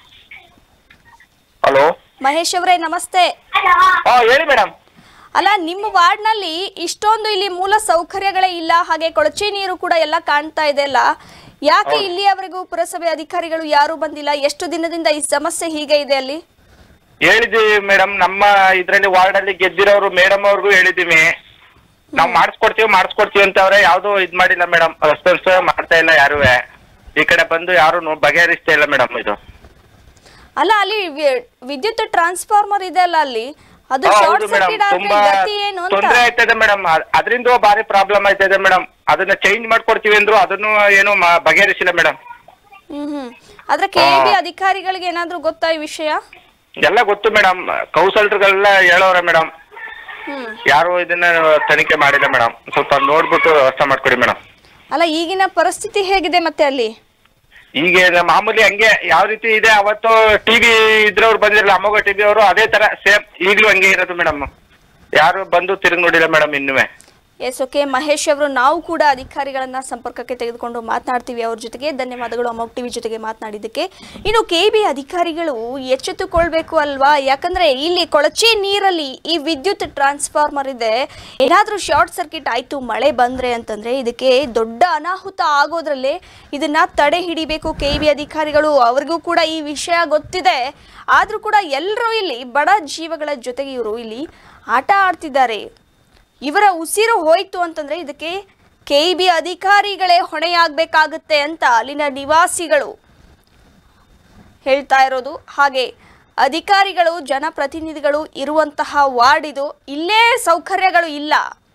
ಹಲೋ ಮಹೇಶ್ ಅವರೇ ನಮಸ್ತೆ ಹಾ ಹೇಳಿ ಮೇಡಮ್ ಅಲ್ಲ ನಿಮ್ಮ ವಾರ್ಡ್ನಲ್ಲಿ ಇಷ್ಟೊಂದು ಇಲ್ಲಿ ಮೂಲ ಸೌಕರ್ಯಗಳೇ ಇಲ್ಲ ಹಾಗೆ ಕೊಳಚೆ ನೀರು ಕೂಡ ಎಲ್ಲ ಕಾಣ್ತಾ ಇದೆ ಅಲ್ಲ ಯಾಕೆ ಇಲ್ಲಿಯವರೆಗೂ ಪುರಸಭೆ ಅಧಿಕಾರಿಗಳು ಯಾರು ಬಂದಿಲ್ಲ ಎಷ್ಟು ದಿನದಿಂದ ಈ ಸಮಸ್ಯೆ ಹೀಗೆ ಇದೆ ಅಲ್ಲಿ ಹೇಳಿದೀವಿ ಮೇಡಮ್ ನಮ್ಮ ಇದ್ರಲ್ಲಿ ವಾರ್ಡ್ ಅಲ್ಲಿ ಗೆದ್ದಿರೋರು ಮೇಡಮ್ ಅವ್ರಿಗೂ ಹೇಳಿದೀವಿ ನಾವ್ ಮಾಡಿಸ್ಕೊಡ್ತೀವಿ ಮಾಡಿಸ್ಕೊಡ್ತೀವಿ ಅಂತ ಅವ್ರೆ ಯಾವ್ದು ಇದ್ ಮಾಡಿಲ್ಲ ಮೇಡಮ್ ರೆಸ್ಪಾನ್ಸ್ ಮಾಡ್ತಾ ಇಲ್ಲ ಯಾರುವೆ ಈ ಕಡೆ ಬಂದು ಯಾರು ಬಗೆಹರಿಸ್ತಾ ಇಲ್ಲ ಮೇಡಮ್ ಇದು ಅಲ್ಲ ಅಲ್ಲಿ ವಿ- ವಿದ್ಯುತ್ ಟ್ರಾನ್ಸ್ಫಾರ್ಮರ್ ಇದೆ ಅಲ್ಲ ಅಲ್ಲಿ ಅದು ಹಾ, ಶಾರ್ಟ್ ಹೌದು ಮೇಡಮ್ ಸರ್ಕಿಟ್ ಆದ್ರೆ ತುಂಬಾ ಗತಿ ಏನು ಅಂತ ತೊಂದರೆ ಆಯ್ತದೆ ಮೇಡಮ್ ಅದರಿಂದ ಭಾರಿ ಪ್ರಾಬ್ಲಮ್ ಆಯ್ತದೆ ಮೇಡಮ್ ಅದನ್ನ ಚೇಂಜ್ ಮಾಡ್ಕೊಡ್ತೀವಿ ಅಂದ್ರು ಅದನ್ನು ಏನು ಮ- ಬಗೆಹರಿಸಿಲ್ಲ ಮೇಡಮ್ ಹ್ಮ್ ಹ್ಮ್ ಆದ್ರೆ ಕೆ ಬಿ ಅಧಿಕಾರಿಗಳಿಗೆ ಏನಾದ್ರೂ ಗೊತ್ತಾ ಈ ವಿಷಯ ಎಲ್ಲ ಗೊತ್ತು ಮೇಡಮ್ ಕೌನ್ಸಲ್ಟರ್ಗಳೆಲ್ಲ ಹೇಳೋರೆ ಮೇಡಮ್ ಹ್ಮ್ ಯಾರು ಇದನ್ನ ತನಿಖೆ ಮಾಡಿಲ್ಲ ಮೇಡಮ್ ಸ್ವಲ್ಪ ನೋಡ್ಬಿಟ್ಟು ವ್ಯವಸ್ಥೆ ಮಾಡ್ಕೊಡಿ ಮೇಡಮ್ ಅಲ್ಲ ಈಗಿನ ಪರಿಸ್ಥಿತಿ ಹೇಗಿದೆ ಮತ್ತೆ ಅಲ್ಲಿ ಈಗ ಇದು ಮಾಮೂಲಿ ಹಂಗೆ ಯಾವ ರೀತಿ ಇದೆ ಅವತ್ತು ಟಿವಿ ಇದ್ರವ್ರು ಬಂದಿರಲ್ಲ ಅಮ್ಮಗ ಟಿವಿ ಅವರು ಅದೇ ತರ ಸೇಮ್ ಈಗಲೂ ಹಂಗೆ ಇರೋದು ಮೇಡಮ್ ಯಾರು ಬಂದು ತಿರುಗಿ ನೋಡಿಲ್ಲ ಮೇಡಮ್ ಇನ್ನುವೆ ಎಸ್ ಓಕೆ ಮಹೇಶ್ ಅವರು ನಾವು ಕೂಡ ಅಧಿಕಾರಿಗಳನ್ನ ಸಂಪರ್ಕಕ್ಕೆ ತೆಗೆದುಕೊಂಡು ಮಾತನಾಡ್ತೀವಿ ಅವ್ರ ಜೊತೆಗೆ ಧನ್ಯವಾದಗಳು ಅಮೋಕ್ ಟಿವಿ ಜೊತೆಗೆ ಮಾತನಾಡಿದ್ದಕ್ಕೆ ಇನ್ನು ಕೆ ಬಿ ಅಧಿಕಾರಿಗಳು ಎಚ್ಚೆತ್ತುಕೊಳ್ಬೇಕು ಅಲ್ವಾ ಯಾಕಂದ್ರೆ ಇಲ್ಲಿ ಕೊಳಚೆ ನೀರಲ್ಲಿ ಈ ವಿದ್ಯುತ್ ಟ್ರಾನ್ಸ್ಫಾರ್ಮರ್ ಇದೆ ಏನಾದ್ರೂ ಶಾರ್ಟ್ ಸರ್ಕಿಟ್ ಆಯ್ತು ಮಳೆ ಬಂದ್ರೆ ಅಂತಂದ್ರೆ ಇದಕ್ಕೆ ದೊಡ್ಡ ಅನಾಹುತ ಆಗೋದ್ರಲ್ಲೇ ಇದನ್ನ ತಡೆ ಹಿಡಿಬೇಕು ಕೆ ಬಿ ಅಧಿಕಾರಿಗಳು ಅವ್ರಿಗೂ ಕೂಡ ಈ ವಿಷಯ ಗೊತ್ತಿದೆ ಆದ್ರೂ ಕೂಡ ಎಲ್ಲರೂ ಇಲ್ಲಿ ಬಡ ಜೀವಗಳ ಜೊತೆಗೆ ಇವರು ಇಲ್ಲಿ ಆಟ ಆಡ್ತಿದ್ದಾರೆ ಇವರ ಉಸಿರು ಹೋಯ್ತು ಅಂತಂದ್ರೆ ಇದಕ್ಕೆ ಕೆ ಬಿ ಅಧಿಕಾರಿಗಳೇ ಹೊಣೆಯಾಗಬೇಕಾಗುತ್ತೆ ಅಂತ ಅಲ್ಲಿನ ನಿವಾಸಿಗಳು ಹೇಳ್ತಾ ಇರೋದು ಹಾಗೆ ಅಧಿಕಾರಿಗಳು ಜನಪ್ರತಿನಿಧಿಗಳು ಇರುವಂತಹ ವಾರ್ಡ್ ಇದು ಇಲ್ಲೇ ಸೌಕರ್ಯಗಳು ಇಲ್ಲ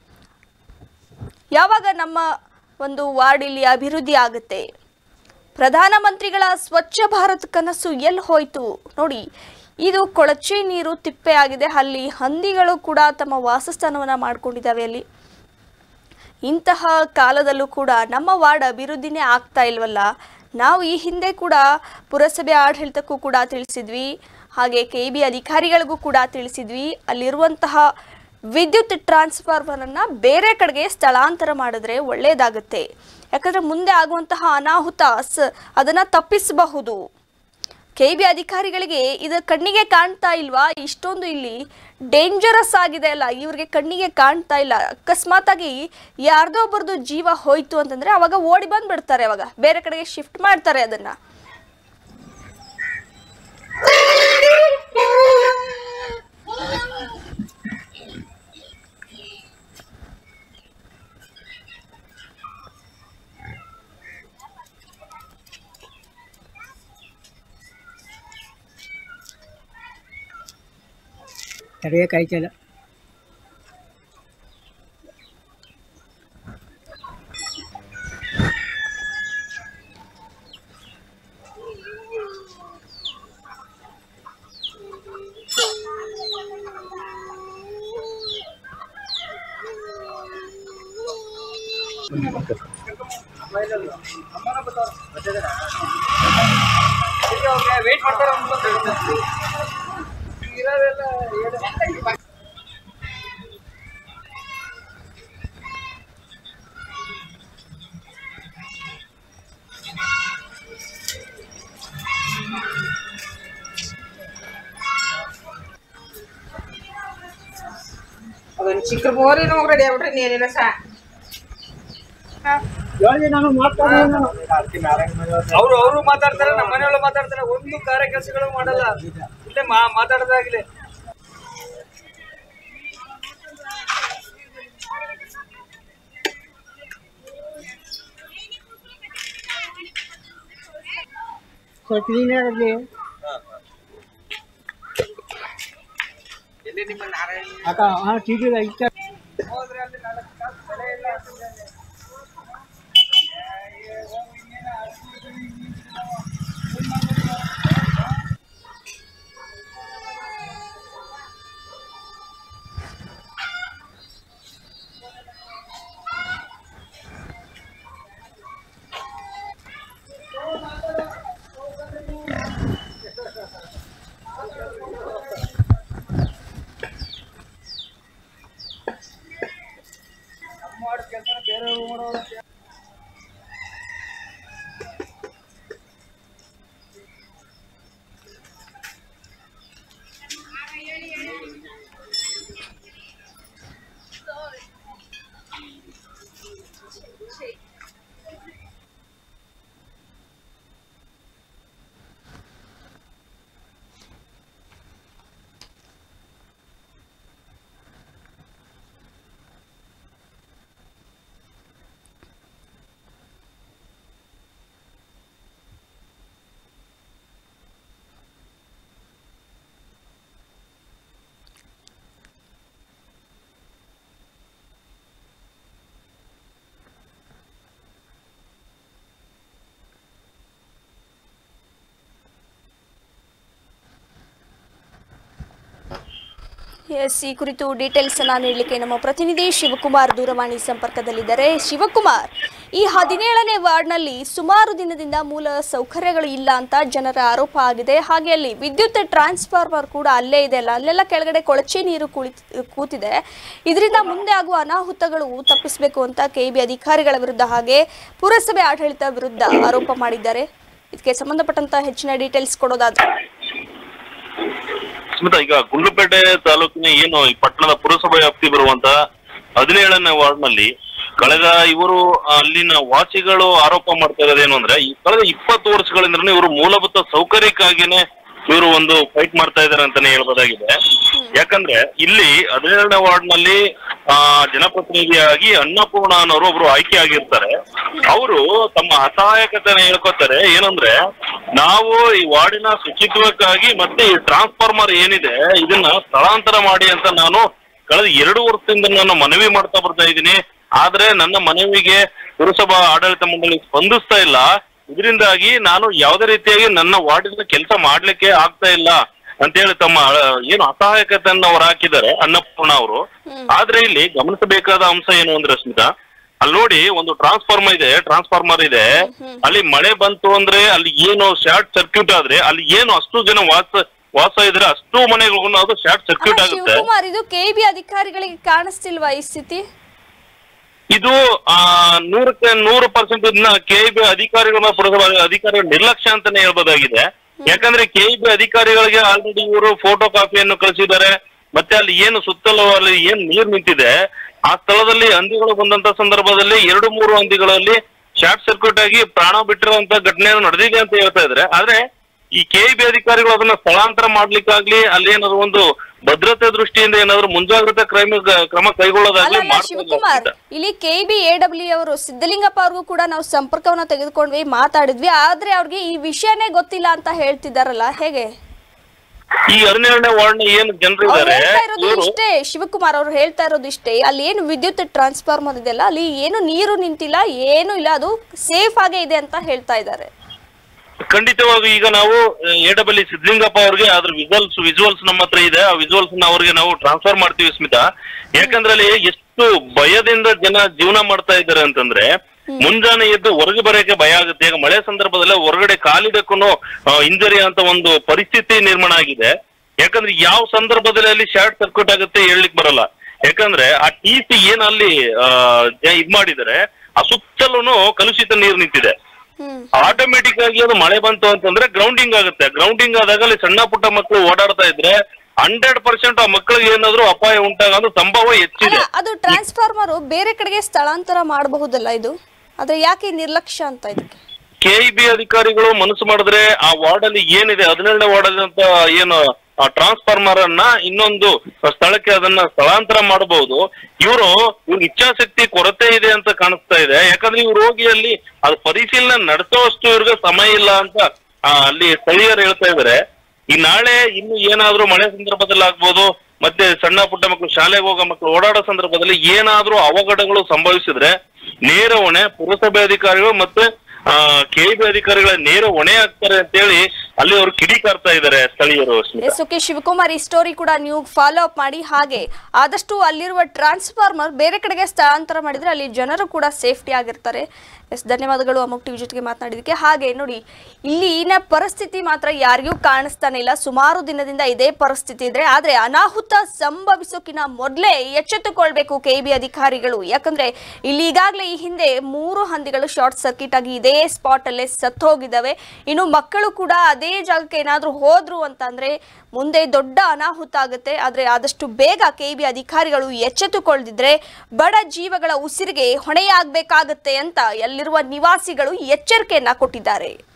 ಯಾವಾಗ ನಮ್ಮ ಒಂದು ವಾರ್ಡ್ ಇಲ್ಲಿ ಅಭಿವೃದ್ಧಿ ಆಗುತ್ತೆ ಪ್ರಧಾನಮಂತ್ರಿಗಳ ಸ್ವಚ್ಛ ಭಾರತ್ ಕನಸು ಎಲ್ಲಿ ಹೋಯ್ತು ನೋಡಿ ಇದು ಕೊಳಚೆ ನೀರು ತಿಪ್ಪೆ ಆಗಿದೆ ಅಲ್ಲಿ ಹಂದಿಗಳು ಕೂಡ ತಮ್ಮ ವಾಸಸ್ಥಾನವನ್ನು ಮಾಡ್ಕೊಂಡಿದ್ದಾವೆ ಅಲ್ಲಿ ಇಂತಹ ಕಾಲದಲ್ಲೂ ಕೂಡ ನಮ್ಮ ವಾರ್ಡ್ ಅಭಿವೃದ್ಧಿನೇ ಆಗ್ತಾ ಇಲ್ವಲ್ಲ ನಾವು ಈ ಹಿಂದೆ ಕೂಡ ಪುರಸಭೆ ಆಡಳಿತಕ್ಕೂ ಕೂಡ ತಿಳಿಸಿದ್ವಿ ಹಾಗೆ ಕೆ ಬಿ ಅಧಿಕಾರಿಗಳಿಗೂ ಕೂಡ ತಿಳಿಸಿದ್ವಿ ಅಲ್ಲಿರುವಂತಹ ವಿದ್ಯುತ್ ಟ್ರಾನ್ಸ್ಫಾರ್ಮರನ್ನು ಬೇರೆ ಕಡೆಗೆ ಸ್ಥಳಾಂತರ ಮಾಡಿದ್ರೆ ಒಳ್ಳೆಯದಾಗುತ್ತೆ ಯಾಕಂದರೆ ಮುಂದೆ ಆಗುವಂತಹ ಅನಾಹುತ ಸ ಅದನ್ನು ತಪ್ಪಿಸಬಹುದು ಕೆ ಬಿ ಅಧಿಕಾರಿಗಳಿಗೆ ಇದು ಕಣ್ಣಿಗೆ ಕಾಣ್ತಾ ಇಲ್ವಾ ಇಷ್ಟೊಂದು ಇಲ್ಲಿ ಡೇಂಜರಸ್ ಆಗಿದೆ ಅಲ್ಲ ಇವ್ರಿಗೆ ಕಣ್ಣಿಗೆ ಕಾಣ್ತಾ ಇಲ್ಲ ಅಕಸ್ಮಾತಾಗಿ ಯಾರ್ದೋ ಒಬ್ಬರದು ಜೀವ ಹೋಯ್ತು ಅಂತಂದ್ರೆ ಅವಾಗ ಓಡಿ ಬಂದ್ಬಿಡ್ತಾರೆ ಅವಾಗ ಬೇರೆ ಕಡೆಗೆ ಶಿಫ್ಟ್ ಮಾಡ್ತಾರೆ ಅದನ್ನ ತಡೆಯೋಕ್ಕಾಯ್ತಿಲ್ಲ ಅದೊಂದು ಚಿಕ್ಕ ಬೋರಿ ನಮಗೆ ರೆಡಿ ಆಗ್ಬಿಟ್ರೆ ನೀರಿಲ್ಲ ಸಾ ಅವರು ಅವರು ಮಾತಾಡ್ತಾರೆ ನಮ್ಮ ಮನೆಯೊಳಗೆ ಮಾತಾಡ್ತಾರೆ ಒಂದು ಕಾರ್ಯ ಕೆಲಸಗಳು ಮಾಡಲ್ಲ ಇಲ್ಲೇ ಮಾ ಮಾತಾಡೋದಾಗ್ಲಿ ಸ್ವಲ್ಪ ಕ್ಲೀನಾಗಿ ಅಕ್ಕ ಹಾಂ ಟಿ ವಿ ಇಷ್ಟ ಎಸ್ ಈ ಕುರಿತು ಡೀಟೇಲ್ಸ್ ಅನ್ನ ನೀಡಲಿಕ್ಕೆ ನಮ್ಮ ಪ್ರತಿನಿಧಿ ಶಿವಕುಮಾರ್ ದೂರವಾಣಿ ಸಂಪರ್ಕದಲ್ಲಿದ್ದಾರೆ ಶಿವಕುಮಾರ್ ಈ ಹದಿನೇಳನೇ ವಾರ್ಡ್ನಲ್ಲಿ ಸುಮಾರು ದಿನದಿಂದ ಮೂಲ ಸೌಕರ್ಯಗಳು ಇಲ್ಲ ಅಂತ ಜನರ ಆರೋಪ ಆಗಿದೆ ಹಾಗೆ ಅಲ್ಲಿ ವಿದ್ಯುತ್ ಟ್ರಾನ್ಸ್ಫಾರ್ಮರ್ ಕೂಡ ಅಲ್ಲೇ ಇದೆ ಅಲ್ಲ ಅಲ್ಲೆಲ್ಲ ಕೆಳಗಡೆ ಕೊಳಚೆ ನೀರು ಕುಳಿತ್ ಕೂತಿದೆ ಇದರಿಂದ ಮುಂದೆ ಆಗುವ ಅನಾಹುತಗಳು ತಪ್ಪಿಸಬೇಕು ಅಂತ ಕೆ ಬಿ ಅಧಿಕಾರಿಗಳ ವಿರುದ್ಧ ಹಾಗೆ ಪುರಸಭೆ ಆಡಳಿತ ವಿರುದ್ಧ ಆರೋಪ ಮಾಡಿದ್ದಾರೆ ಇದಕ್ಕೆ ಸಂಬಂಧಪಟ್ಟಂತ ಹೆಚ್ಚಿನ ಡೀಟೇಲ್ಸ್ ಕೊಡೋದಾದ್ರೆ ಸ್ಮಿತಾ ಈಗ ಗುಂಡ್ಲುಪೇಟೆ ತಾಲೂಕಿನ ಏನು ಈ ಪಟ್ಟಣದ ಪುರಸಭೆ ವ್ಯಾಪ್ತಿ ಬರುವಂತ ಹದಿನೇಳನೇ ವಾರ್ಡ್ ನಲ್ಲಿ ಕಳೆದ ಇವರು ಅಲ್ಲಿನ ವಾಸಿಗಳು ಆರೋಪ ಮಾಡ್ತಾ ಇರೋದೇನು ಅಂದ್ರೆ ಈ ಕಳೆದ ಇಪ್ಪತ್ತು ವರ್ಷಗಳಿಂದ ಇವರು ಮೂಲಭೂತ ಸೌಕರ್ಯಕ್ಕಾಗಿನೇ ಇವರು ಒಂದು ಫೈಟ್ ಮಾಡ್ತಾ ಇದ್ದಾರೆ ಅಂತಾನೆ ಹೇಳ್ಬೋದಾಗಿದೆ ಯಾಕಂದ್ರೆ ಇಲ್ಲಿ ಹದಿನೇಳನೇ ವಾರ್ಡ್ ನಲ್ಲಿ ಆ ಜನಪ್ರತಿನಿಧಿಯಾಗಿ ಅನ್ನಪೂರ್ಣ ಅನ್ನೋರು ಒಬ್ರು ಆಯ್ಕೆ ಆಗಿರ್ತಾರೆ ಅವರು ತಮ್ಮ ಅಸಹಾಯಕತೆನ ಹೇಳ್ಕೊತಾರೆ ಏನಂದ್ರೆ ನಾವು ಈ ವಾರ್ಡಿನ ಶುಚಿತ್ವಕ್ಕಾಗಿ ಮತ್ತೆ ಈ ಟ್ರಾನ್ಸ್ಫಾರ್ಮರ್ ಏನಿದೆ ಇದನ್ನ ಸ್ಥಳಾಂತರ ಮಾಡಿ ಅಂತ ನಾನು ಕಳೆದ ಎರಡು ವರ್ಷದಿಂದ ನಾನು ಮನವಿ ಮಾಡ್ತಾ ಬರ್ತಾ ಇದ್ದೀನಿ ಆದ್ರೆ ನನ್ನ ಮನವಿಗೆ ಪುರಸಭಾ ಆಡಳಿತ ಮಂಡಳಿ ಸ್ಪಂದಿಸ್ತಾ ಇಲ್ಲ ಇದರಿಂದಾಗಿ ನಾನು ಯಾವುದೇ ರೀತಿಯಾಗಿ ನನ್ನ ವಾರ್ಡಿನ ಕೆಲಸ ಮಾಡ್ಲಿಕ್ಕೆ ಆಗ್ತಾ ಇಲ್ಲ ಅಂತೇಳಿ ತಮ್ಮ ಆ, ಏನು ಅಸಹಾಯಕತೆಯನ್ನ ಅವ್ರು ಹಾಕಿದ್ದಾರೆ ಅನ್ನಪೂರ್ಣ ಅವರು ಆದ್ರೆ ಇಲ್ಲಿ ಗಮನಿಸಬೇಕಾದ ಅಂಶ ಏನು ಅಂದ್ರೆ ಸ್ಮಿತಾ ಅಲ್ಲಿ ನೋಡಿ ಒಂದು ಟ್ರಾನ್ಸ್ಫಾರ್ಮರ್ ಇದೆ ಟ್ರಾನ್ಸ್ಫಾರ್ಮರ್ ಇದೆ ಅಲ್ಲಿ ಮಳೆ ಬಂತು ಅಂದ್ರೆ ಅಲ್ಲಿ ಏನು ಶಾರ್ಟ್ ಸರ್ಕ್ಯೂಟ್ ಆದ್ರೆ ಅಲ್ಲಿ ಏನು ಅಷ್ಟು ಜನ ವಾಸ ವಾಸ ಇದ್ರೆ ಅಷ್ಟು ಮನೆಗಳಿಗೂ ಅದು ಶಾರ್ಟ್ ಸರ್ಕ್ಯೂಟ್ ಅಲ್ಲ, ಆಗುತ್ತೆ ಶಿವಕುಮಾರ್ ಇದು ಕೆ ಬಿ ಅಧಿಕಾರಿಗಳಿಗೆ ಕಾಣಿಸ್ತಿಲ್ವಾ ಈ ಸ್ಥಿತಿ ಇದು ಆ ನೂರಕ್ಕೆ ನೂರು ಪರ್ಸೆಂಟ್ ಇದನ್ನ ಕೆ ಬಿ ಅಧಿಕಾರಿಗಳ ಪುರಸಭಾ ಅಧಿಕಾರಿಗಳ ನಿರ್ಲಕ್ಷ್ಯ ಅಂತಾನೆ ಹೇಳ್ಬೋದಾಗಿದೆ ಯಾಕಂದ್ರೆ ಕೆ ಬಿ ಅಧಿಕಾರಿಗಳಿಗೆ ಆಲ್ರೆಡಿ ಇವರು ಫೋಟೋ ಕಾಪಿಯನ್ನು ಕಳಿಸಿದ್ದಾರೆ ಮತ್ತೆ ಅಲ್ಲಿ ಏನು ಸುತ್ತಲೂ ಅಲ್ಲಿ ಏನ್ ನೀರ್ ನಿಂತಿದೆ ಆ ಸ್ಥಳದಲ್ಲಿ ಹಂದಿಗಳು ಬಂದಂತ ಸಂದರ್ಭದಲ್ಲಿ ಎರಡು ಮೂರು ಹಂದಿಗಳಲ್ಲಿ ಶಾರ್ಟ್ ಸರ್ಕ್ಯೂಟ್ ಆಗಿ ಪ್ರಾಣ ಬಿಟ್ಟಿರುವಂತ ಘಟನೆ ನಡೆದಿದೆ ಅಂತ ಹೇಳ್ತಾ ಇದ್ರೆ ಆದ್ರೆ ಈ ಕೆ ಬಿ ಅಧಿಕಾರಿಗಳು ಅದನ್ನ ಸ್ಥಳಾಂತರ ಮಾಡ್ಲಿಕ್ಕಾಗ್ಲಿ ಅಲ್ಲಿ ಏನಾದ್ರು ಒಂದು ಭದ್ರತೆ ದೃಷ್ಟಿಯಿಂದ ಏನಾದ್ರು ಮುಂಜಾಗ್ರತಾ ಕ್ರಮ ಕ್ರಮ ಕೈಗೊಳ್ಳೋದಾಗ್ಲಿ ಅಲ್ಲಲ್ಲ ಮಾಡ್ತಾ ಶಿವಕುಮಾರ್ ಇಲ್ಲ. ಇಲ್ಲಿ ಕೆ ಬಿ ಎ ಡಬ್ಲ್ಯೂ ಅವರು ಸಿದ್ದಲಿಂಗಪ್ಪ ಅವ್ರಿಗೂ ಕೂಡ ನಾವು ಸಂಪರ್ಕವನ್ನ ತೆಗೆದುಕೊಂಡ್ವಿ ಮಾತಾಡಿದ್ವಿ ಆದ್ರೆ ಅವ್ರಿಗೆ ಈ ವಿಷಯನೇ ಗೊತ್ತಿಲ್ಲ ಅಂತ ಹೇಳ್ತಿದಾರಲ್ಲ ಹೇಗೆ ಈ ಹದಿನೇಳನೇ ವಾರ್ಡ್ ನ ಏನು ಜನರು ಅವ್ರು ಇದ್ದಾರೆ ಹೇಳ್ತಾ ಇರೋದು ಇವರು ಇಷ್ಟೇ ಶಿವಕುಮಾರ್ ಅವ್ರು ಹೇಳ್ತಾ ಇರೋದು ಇಷ್ಟೇ ಅಲ್ಲಿ ಏನು ವಿದ್ಯುತ್ ಟ್ರಾನ್ಸ್ಫಾರ್ಮರ್ ಇದೆಯಲ್ಲ ಅಲ್ಲಿ ಏನು ನೀರು ನಿಂತಿಲ್ಲ ಏನು ಇಲ್ಲ ಅದು ಸೇಫ್ ಆಗೇ ಇದೆ ಅಂತ ಹೇಳ್ತಾ ಇದ್ದಾರೆ ಖಂಡಿತವಾಗಿ ಈಗ ನಾವು ಎ ಡಬಲ್ ಸಿದ್ಲಿಂಗಪ್ಪ ಅವ್ರಿಗೆ ಅದ್ರ ವಿಜುವಲ್ಸ್ ವಿಜುವಲ್ಸ್ ನಮ್ಮ ಹತ್ರ ಇದೆ ಆ ವಿಜುವಲ್ಸ್ ನ ಅವ್ರಿಗೆ ನಾವು ಟ್ರಾನ್ಸ್ಫರ್ ಮಾಡ್ತೀವಿ ಸ್ಮಿತಾ ಯಾಕಂದ್ರೆ ಅಲ್ಲಿ ಎಷ್ಟು ಭಯದಿಂದ ಜನ ಜೀವನ ಮಾಡ್ತಾ ಇದ್ದಾರೆ ಅಂತಂದ್ರೆ ಮುಂಜಾನೆ ಎದ್ದು ಹೊರಗೆ ಬರೋಕೆ ಭಯ ಆಗುತ್ತೆ ಈಗ ಮಳೆ ಸಂದರ್ಭದಲ್ಲಿ ಹೊರಗಡೆ ಕಾಲಿಡಕ್ಕೂ ಇಂಜರಿ ಅಂತ ಒಂದು ಪರಿಸ್ಥಿತಿ ನಿರ್ಮಾಣ ಆಗಿದೆ ಯಾಕಂದ್ರೆ ಯಾವ ಸಂದರ್ಭದಲ್ಲಿ ಅಲ್ಲಿ ಶಾರ್ಟ್ ಸರ್ಕ್ಯೂಟ್ ಆಗುತ್ತೆ ಹೇಳಲಿಕ್ಕೆ ಬರಲ್ಲ ಯಾಕಂದ್ರೆ ಆ ಟಿ ಸಿ ಏನ್ ಅಲ್ಲಿ ಆ, ಜ- ಇದ್ ಮಾಡಿದರೆ ಆ ಸುತ್ತಲೂ ಕಲುಷಿತ ನೀರು ನಿಂತಿದೆ ಆಟೋಮೆಟಿಕ್ ಆಗಿ ಅದು ಮಳೆ ಬಂತು ಅಂತಂದ್ರೆ ಗ್ರೌಂಡಿಂಗ್ ಆಗುತ್ತೆ ಗ್ರೌಂಡಿಂಗ್ ಆದಾಗ ಅಲ್ಲಿ ಸಣ್ಣ ಪುಟ್ಟ ಮಕ್ಕಳು ಓಡಾಡ್ತಾ ಇದ್ರೆ ಹಂಡ್ರೆಡ್ ಪರ್ಸೆಂಟ್ ಆ ಮಕ್ಕಳಿಗೆ ಏನಾದ್ರು ಅಪಾಯ ಉಂಟಾಗೋದು ಸಂಭವ ಹೆಚ್ಚಿದೆ ಅಲ್ಲ ಅದು ಟ್ರಾನ್ಸ್ಫಾರ್ಮರ್ ಬೇರೆ ಕಡೆಗೆ ಸ್ಥಳಾಂತರ ಮಾಡಬಹುದಲ್ಲ ಇದು ಆದ್ರೆ ಯಾಕೆ ಈ ನಿರ್ಲಕ್ಷ್ಯ ಅಂತ ಇದಕ್ಕೆ ಕೆ ಬಿ ಅಧಿಕಾರಿಗಳು ಮನಸ್ಸು ಮಾಡಿದ್ರೆ ಆ ವಾರ್ಡ್ ಅಲ್ಲಿ ಏನಿದೆ ಹದಿನೇಳನೇ ವಾರ್ಡ್ ಅಲ್ಲಿ ಅಂತ ಏನು ಟ್ರಾನ್ಸ್ಫಾರ್ಮರ್ ಅನ್ನ ಇನ್ನೊಂದು ಸ್ಥಳಕ್ಕೆ ಅದನ್ನ ಸ್ಥಳಾಂತರ ಮಾಡಬಹುದು ಇವರು ಇವ್ರ ಇಚ್ಛಾಶಕ್ತಿ ಕೊರತೆ ಇದೆ ಅಂತ ಕಾಣಿಸ್ತಾ ಇದೆ ಯಾಕಂದ್ರೆ ಇವ್ರು ಹೋಗಿ ಅಲ್ಲಿ ಅದು ಪರಿಶೀಲನೆ ನಡೆಸೋಷ್ಟು ಇವ್ರಿಗೆ ಸಮಯ ಇಲ್ಲ ಅಂತ ಆ, ಅಲ್ಲಿ ಸ್ಥಳೀಯರು ಹೇಳ್ತಾ ಇದಾರೆ ಈ ನಾಳೆ ಇನ್ನು ಏನಾದ್ರೂ ಮಳೆ ಸಂದರ್ಭದಲ್ಲಿ ಆಗ್ಬೋದು ಮತ್ತೆ ಸಣ್ಣ ಪುಟ್ಟ ಮಕ್ಕಳು ಶಾಲೆಗೆ ಹೋಗೋ ಮಕ್ಕಳು ಓಡಾಡೋ ಸಂದರ್ಭದಲ್ಲಿ ಏನಾದ್ರೂ ಅವಘಡಗಳು ಸಂಭವಿಸಿದ್ರೆ ನೇರ ಹೊಣೆ ಪುರಸಭೆ ಅಧಿಕಾರಿಗಳು ಮತ್ತೆ ಕೆ ಬಿ ಅಧಿಕಾರಿಗಳ ನೇರ ಹೊಣೆ ಆಗ್ತಾರೆ ಅಂತೇಳಿ ಅಲ್ಲಿ ಅವರು ಕಿಡಿಕಾರ್ತಾ ಇದ್ದಾರೆ ಸ್ಥಳೀಯರು ಸ್ಮಿತಾ. ಎಸ್ ಓಕೆ ಶಿವಕುಮಾರ್ ಈ ಸ್ಟೋರಿ ಕೂಡ ನೀವು ಫಾಲೋ ಅಪ್ ಮಾಡಿ ಹಾಗೆ ಆದಷ್ಟು ಅಲ್ಲಿರುವ ಟ್ರಾನ್ಸ್ಫಾರ್ಮರ್ ಬೇರೆ ಕಡೆಗೆ ಸ್ಥಳಾಂತರ ಮಾಡಿದ್ರೆ ಅಲ್ಲಿ ಜನರು ಕೂಡ ಸೇಫ್ಟಿ ಆಗಿರ್ತಾರೆ ಎಸ್ ಧನ್ಯವಾದಗಳು ಅಮುಕ್ ಟಿವಿ ಜೊತೆಗೆ ಮಾತನಾಡಿದಕ್ಕೆ ಹಾಗೆ ನೋಡಿ ಇಲ್ಲಿನ ಪರಿಸ್ಥಿತಿ ಮಾತ್ರ ಯಾರಿಗೂ ಕಾಣಿಸ್ತಾನೆ ಇಲ್ಲ ಸುಮಾರು ದಿನದಿಂದ ಇದೇ ಪರಿಸ್ಥಿತಿ ಇದ್ರೆ ಆದ್ರೆ ಅನಾಹುತ ಸಂಭವಿಸೋಕಿನ ಮೊದಲೇ ಎಚ್ಚೆತ್ತುಕೊಳ್ಬೇಕು ಕೆ ಬಿ ಅಧಿಕಾರಿಗಳು ಯಾಕಂದ್ರೆ ಇಲ್ಲಿ ಈಗಾಗಲೇ ಈ ಹಿಂದೆ ಮೂರು ಹಂದಿಗಳು ಶಾರ್ಟ್ ಸರ್ಕ್ಯೂಟ್ ಆಗಿ ಇದೇ ಸ್ಪಾಟ್ ಅಲ್ಲೇ ಸತ್ತು ಹೋಗಿದ್ದಾವೆ ಇನ್ನು ಮಕ್ಕಳು ಕೂಡ ಅದೇ ಜಾಗಕ್ಕೆ ಏನಾದ್ರೂ ಹೋದ್ರು ಅಂತಂದ್ರೆ ಮುಂದೆ ದೊಡ್ಡ ಅನಾಹುತ ಆಗುತ್ತೆ ಆದ್ರೆ ಆದಷ್ಟು ಬೇಗ ಕೆ ಬಿ ಅಧಿಕಾರಿಗಳು ಎಚ್ಚೆತ್ತುಕೊಳ್ಳದಿದ್ರೆ ಬಡ ಜೀವಗಳ ಉಸಿರಿಗೆ ಹೊಣೆಯಾಗಬೇಕಾಗತ್ತೆ ಅಂತ ಎಲ್ಲಿರುವ ನಿವಾಸಿಗಳು ಎಚ್ಚರಿಕೆಯನ್ನ ಕೊಟ್ಟಿದ್ದಾರೆ